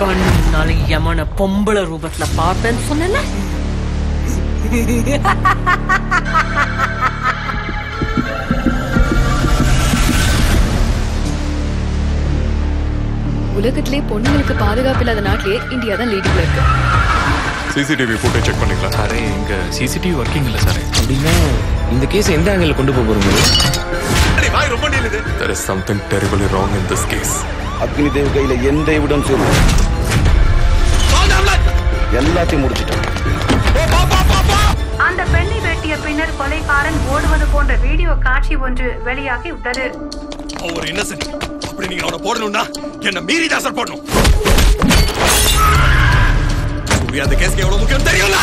கண்ணால யமன பொம்பளை ரூபத்துல பார்ப்பேன்னு சொன்னல உலகத்திலே பொண்ணுங்களுக்கு பாதுகாப்பு இல்லாத நாட்டிலேயே இந்தியா தான் லீடிங்ல இருக்கு சிசிடிவி ஃபுட்டேஜ் செக் பண்ணீங்களா சாரே இங்க சிசிடிவி ஒர்க்கிங் இல்ல சாரே அப்படின்னா இந்த கேஸ் எந்த ஆங்கிள் கொண்டு போக போறோம் வாய் ரொம்ப நீளுது there is something terribly wrong in this case அக்னி தேவ் கையில எந்த எவிடன்ஸ் இல்லை எல்லாத்தையும் முடிச்சிட்டோம் அந்த பெண்ணை வெட்டிய பின்னர் கொலைகாரன் ஓடுவது போன்ற வீடியோ காட்சி ஒன்று வெளியாகி உள்ளது அவன் ஒரு இன்னசென்ட் அப்படி நீங்க அவனை போடணும்னா என்ன மீறி தான் சார் போடணும் சூர்யா அந்த கேஸ்க்கு எவ்வளவு முக்கியம் தெரியும்ல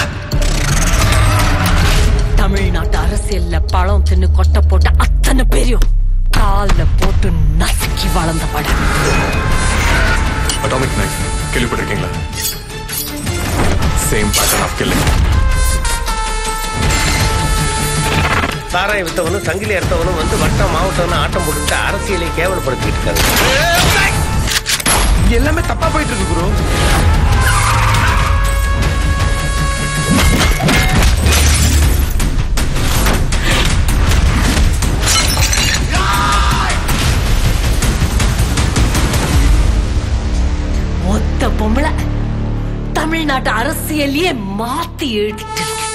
தமிழ்நாட்டு அரசியல்ல பழம் தின்னு கொட்டை போட்ட அத்தனை பேரையும் கால்ல போட்டு நசுக்கி வளர்ந்த படம் அட்டாமிக் நைஃப் கேள்விப்பட்டிருக்கீங்களா சேம் பேட்டர்ன் ஆஃப் கில்லிங் சாராயம் வித்தவனும் சங்கிலி எடுத்தவனும் வந்து வட்டம் மாவட்டம்னு ஆட்டம் போட்டுக்கிட்டு அரசியலை கேவலப்படுத்திட்டு இருக்காங்க எல்லாமே தப்பா போயிட்டு இருக்கு குரு ஒத்த பொம்பளை தமிழ்நாட்டு அரசியலையே மாத்தி எழுதிட்டு இருக்கு